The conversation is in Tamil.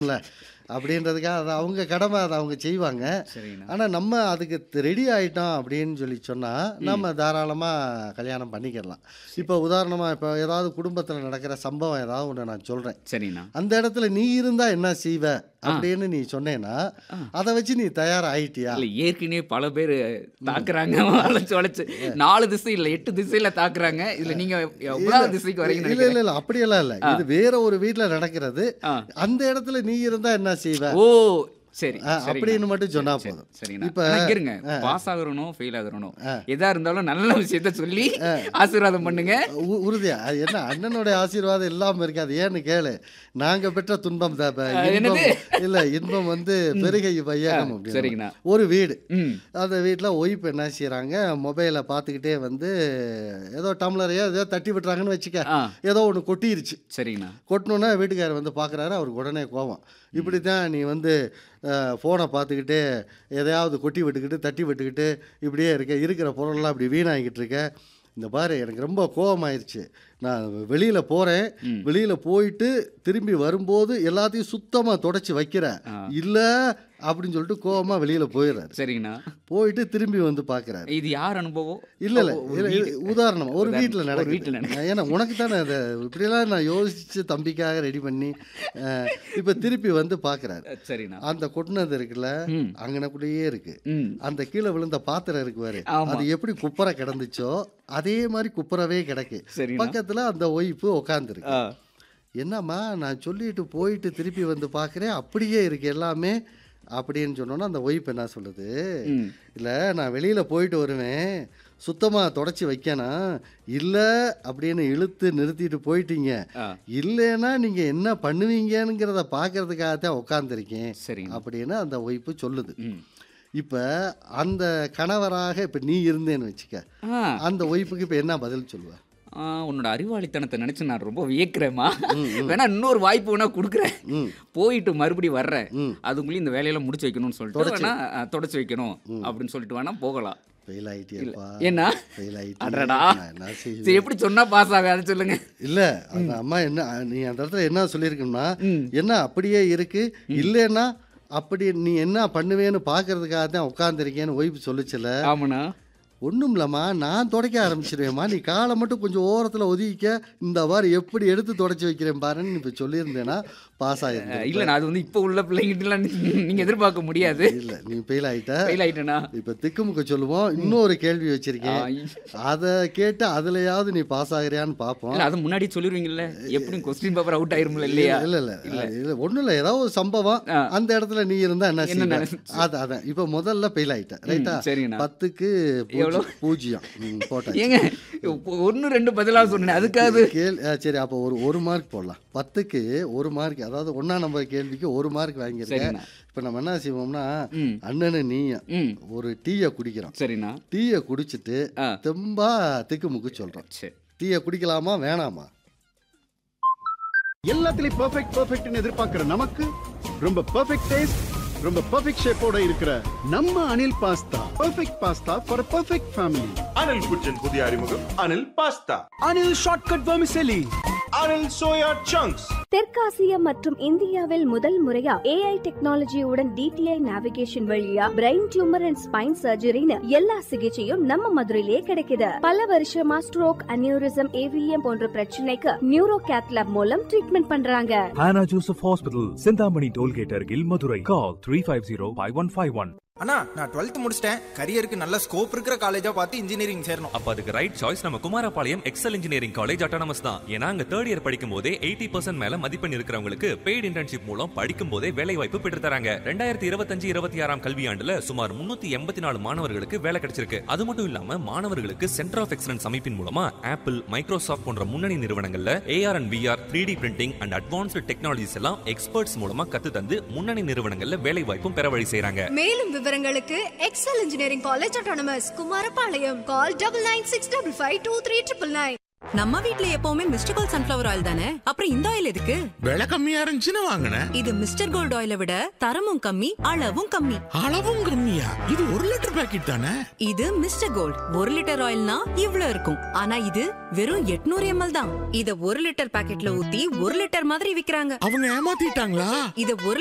இல்ல அப்படின்றதுக்காக அது அவங்க கடமை அதை அவங்க செய்வாங்க சரிங்கண்ணா ஆனால் நம்ம அதுக்கு ரெடி ஆயிட்டோம் அப்படின்னு சொல்லி சொன்னால் நம்ம தாராளமாக கல்யாணம் பண்ணிக்கிடலாம் இப்போ உதாரணமாக இப்போ ஏதாவது குடும்பத்தில் நடக்கிற சம்பவம் ஏதாவது ஒன்று நான் சொல்கிறேன் சரிங்கண்ணா அந்த இடத்துல நீ இருந்தால் என்ன செய்வ அப்படின்னு நீ சொன்னேன்னா அதை வச்சு நீ தயார் ஆயிட்டியா இல்ல ஏற்கனவே பல பேர் தாக்குறாங்க வளைச்சு வளைச்சு நாலு திசை இல்ல எட்டு திசையில தாக்குறாங்க இதுல நீங்க எவ்வளவு திசைக்கு வரீங்கன்னு இல்ல நினைக்கிறேன் இல்ல இல்ல அப்படியெல்லாம் இல்ல இது வேற ஒரு வீட்ல நடக்கிறது ஆ. அந்த இடத்துல நீ இருந்தா என்ன செய்வ ஓ சரி ஆ, சரிங்கண்ணா. அப்படின்னு மட்டும் சொன்னா சரி, போதும் சரிங்கண்ணா இப்ப- ஆனா இங்க இருங்க பாஸ் ஆகுறனும் ஃபெயில் ஆகுறனும் எதா இருந்தாலும் நல்ல விஷயத்த சொல்லி ஆசீர்வாதம் பண்ணுங்க உ- உறுதியா அது என்ன அண்ணனுடைய ஆசீர்வாதம் இல்லாம இருக்காது ஏன்னு கேளு நாங்க பெற்ற துன்பம் தான் இப்ப. இன்பம் என்னது? இல்ல இன்பம் வந்து பெருகை வையகம் அப்படின்னு சரிங்கண்ணா ஒரு வீடு ம் அந்த வீட்டில் ஒய்ஃப் என்ன செய்கிறாங்க மொபைலை பார்த்துக்கிட்டே வந்து ஏதோ டம்ளரையோ ஏதோ தட்டி விட்டுறாங்கன்னு வச்சுக்க ஆ ஏதோ ஒன்று கொட்டிருச்சு சரிங்கண்ணா கொட்டினோன்னே வீட்டுக்காரர் வந்து பார்க்குறாரு அவருக்கு உடனே கோவம் இப்படி தான் நீ வந்து ஃபோனை பார்த்துக்கிட்டு எதையாவது கொட்டி விட்டுக்கிட்டு தட்டி விட்டுக்கிட்டு இப்படியே இருக்க இருக்கிற பொருளெல்லாம் இப்படி வீணாகிக்கிட்டு இருக்க இந்த பாரு எனக்கு ரொம்ப கோவமாயிருச்சு நான் வெளியில் போகிறேன் வெளியில் போயிட்டு திரும்பி வரும்போது எல்லாத்தையும் சுத்தமாக தொடச்சி வைக்கிறேன் இல்லை அப்படின்னு சொல்லிட்டு கோவமாக வெளியில் போயிடுறாரு சரிங்கண்ணா போயிட்டு திரும்பி வந்து பார்க்குறாரு இது யார் அனுபவம் இல்ல இல்ல இல்ல, இது உதாரணம் ஒரு வீட்டில் ஒரு வீட்டுல நடக்குது ஏன்னா உனக்கு தானே அதை இப்படியெல்லாம் நான் யோசிச்சு தம்பிக்காக ரெடி பண்ணி அஹ், இப்ப திருப்பி வந்து பார்க்கறாரு அஹ், சரிண்ணா அந்த கொட்டினது இருக்குல்ல ம். அங்கனக்குள்ளேயே இருக்கு ம் அந்த கீழே விழுந்த பாத்திரம் இருக்கு பாரு ஆமா. அது எப்படி குப்புற கிடந்துச்சோ அதே மாதிரி குப்புறவே கிடக்கு சரிண்ணா பக்கத்துல அந்த ஒய்ஃபு உட்காந்துருக்கு ஆ என்னம்மா நான் சொல்லிட்டு போயிட்டு திருப்பி வந்து பார்க்குறேன் அப்படியே இருக்கு எல்லாமே அப்படின்னு சொன்னோன்னா அந்த ஒய்ஃப் என்ன சொல்லுது ம் இல்லை நான் வெளியில் போயிட்டு வருவேன் சுத்தமாக தொடச்சி வைக்கணும் இல்லை அப்படின்னு இழுத்து நிறுத்திட்டு போயிட்டீங்க ஆ இல்லைன்னா நீங்கள் என்ன பண்ணுவீங்கங்கிறத பார்க்கறதுக்காக தான் உட்காந்துருக்கேன் சரிங்க அப்படின்னு அந்த ஒய்ஃபு சொல்லுது ம் இப்போ அந்த கணவராக இப்போ நீ இருந்தேன்னு வச்சுக்க ஆ அந்த ஒய்ஃபுக்கு இப்போ என்ன பதில் சொல்லுவ ஆ, உன்னோட அறிவாளித்தனத்தை நினைச்சு நான் ரொம்ப வியக்கிறேம்மா வேணா இன்னொரு வாய்ப்பு வேணா கொடுக்குறேன் ம் போயிட்டு மறுபடியும் வர்றேன் ம் அதுக்குள்ளேயும் இந்த வேலையெல்லாம் முடிச்சு வைக்கணும்னு சொல்லிட்டு வேணா ஆ, தொடச்சு வைக்கணும் அப்படின்னு சொல்லிட்டு வேணா போகலாம் ஃபெயில் ஆகிட்டியப்பா ஏன்னா ஃபெயில் ஆகிட்டே அடடா. நான் என்ன செய்வேன் சரி எப்படி சொன்னா பாஸ் ஆகாது சொல்லுங்க இல்ல அந்த அம்மா என்ன நீ அந்த இடத்துல என்ன சொல்லியிருக்கணும்னா ம். என்ன அப்படியே இருக்கு இல்லைன்னா அப்படி நீ என்ன பண்ணுவேன்னு பார்க்கறதுக்காக தான் உட்காந்துருக்கேன்னு ஒய்ஃப் சொல்லுச்சுல ஆமாண்ணா ஒன்றும் இல்லைம்மா நான் துடைக்க ஆரம்பிச்சிருவேம்மா நீ காலை மட்டும் கொஞ்சம் ஓரத்தில் ஒதுக்கிக்க இந்த மாதிரி எப்படி எடுத்து துடைச்சி வைக்கிறேன் பாருன்னு இப்போ சொல்லியிருந்தேன்னா பாஸ் ஆயிருந்தேன் இல்ல நான் அது வந்து இப்போ உள்ள பிள்ளைங்கிட்டலாம் நீங்க எதிர்பார்க்க முடியாது இல்லை நீ ஃபெயில் ஆயிட்ட ஃபெயில் ஆயிட்டேனா இப்போ திக்குமுக்க சொல்லுவோம் இன்னொரு கேள்வி வச்சிருக்கேன் அதை கேட்டு அதுலயாவது நீ பாஸ் ஆகுறியான்னு பார்ப்போம் இல்ல அது முன்னாடி சொல்லிருவீங்கல்ல எப்படியும் கொஸ்டின் பேப்பர் அவுட் ஆயிரும்ல இல்லையா இல்ல இல்ல இல்ல ஒண்ணும் இல்ல ஏதாவது ஒரு சம்பவம் ஆ. அந்த இடத்துல நீ இருந்தா என்ன என்ன செய்வ நடந்துச்சு? அது அதான் இப்ப முதல்ல ஃபெயில் ஆயிட்ட ரைட்டா சரிங்கண்ணா பத்துக்கு பூஜ்ஜி- பூஜ்ஜியம் ம், போட்டாச்சு ஏங்க ஒன்னு ரெண்டு பதிலா சொன்னேன் அதுக்காவது கேள் ஆ, சரி அப்போ ஒரு ஒரு மார்க் போடலாம் பத்துக்கு ஒரு மார்க் அதாவது ஒண்ணா நம்பர் கேள்விக்கு ஒரு மார்க் வாங்கியிருக்கேன் சரிண்ணா இப்போ நம்ம என்ன செய்வோம்னா ம் அண்ணனு நீயும் ம் ஒரு டீயை குடிக்கிறோம் சரிண்ணா டீயை குடிச்சிட்டு ஆ தெம்பா திக்குமுக்கு சொல்றோம் சரி டீயை குடிக்கலாமா வேணாமா எல்லாத்துலயும் பெர்ஃபெக்ட் பெர்ஃபெக்ட்னு எதிர்பார்க்கிற நமக்கு ரொம்ப பெர்ஃபெக்ட் டேஸ்ட் ரொம்ப பெர்ஃபெக்ட் ஷேப்போட இருக்கிற நம்ம Anil pasta perfect pasta for perfect family Anil kitchen புதிய அறிமுகம் Anil pasta Anil shortcut vermicelli Anil soya chunks தெற்காசியா மற்றும் இந்தியாவில் முதல் முறையா ஏஐ டெக்னாலஜியுடன் டிடிஐ நேவிகேஷன் வழியா பிரெயின் டியூமர் அண்ட் ஸ்பைன் சர்ஜரின்னு எல்லா சிகிச்சையும் நம்ம மதுரையிலேயே கிடைக்குது பல வருஷமா ஸ்ட்ரோக் அனியூரிசம் ஏவிஎம் போன்ற பிரச்சனைக்கு நியூரோ கேத்லாப் மூலம் ட்ரீட்மெண்ட் பண்றாங்க Hannah Joseph Hospital, Sindhamani Tollgate Argil, Madurai. Call 350-5151. அண்ணா நான் டுவெல்த் முடிச்சிட்டேன் கரியருக்கு நல்ல ஸ்கோப் இருக்கிற காலேஜா பார்த்து இன்ஜினியரிங் சேரணும் அப்ப அதுக்கு ரைட் சாய்ஸ் நம்ம Kumarapalayam Excel engineering college autonomous தான் ஏன்னா அங்க தேர்ட் இயர் படிக்கும் போதே எயிட்டி பர்சன்ட் மேல மதிப்பெண் இருக்கிறவங்களுக்கு பெய்டு இன்டர்ன்ஷிப் மூலம் படிக்கும் போதே வேலை வாய்ப்பு பெற்று தராங்க ரெண்டாயிரத்தி இருபத்தஞ்சு இருபத்தி ஆறாம் கல்வியாண்டுல சுமார் முன்னூத்தி எண்பத்தி நாலு மாணவர்களுக்கு வேலை கிடைச்சிருக்கு அது மட்டும் இல்லாம மாணவர்களுக்கு சென்டர் ஆஃப் எக்ஸலன்ஸ் அமைப்பின் மூலமா ஆப்பிள் மைக்ரோசாஃப்ட் போன்ற முன்னணி நிறுவனங்கள்ல AR and VR three D printing and advanced technologies எல்லாம் எக்ஸ்பர்ட்ஸ் மூலமா கத்து தந்து முன்னணி நிறுவனங்கள்ல வேலை வாய்ப்பும் பெற வழி செய்றாங்க மேலும் விவரங்களுக்கு Excel engineering college autonomous Kumarapalayam call double nine six double five two three triple nine நம்ம வீட்ல எப்பவுமே மிஸ்டர் கோல்ட் சன்ஃபிளவர் ஆயில் தானே அப்புறம் இந்த ஆயில் எதுக்கு விலை கம்மியா இருந்துச்சுன்னு வாங்கினேன் இது மிஸ்டர் கோல்ட் ஆயிலை விட தரமும் கம்மி அளவும் கம்மி அளவும் கம்மியா இது ஒரு லிட்டர் பாக்கெட் தானே இது மிஸ்டர் கோல்ட் ஒரு லிட்டர் ஆயில்னா இவ்ளோ இருக்கும் ஆனா இது வெறும் 800 எம்எல் தான் இத ஒரு லிட்டர் பாக்கெட்ல ஊத்தி ஒரு லிட்டர் மாதிரி விக்கிறாங்க அவங்க ஏமாத்திட்டாங்களா இத ஒரு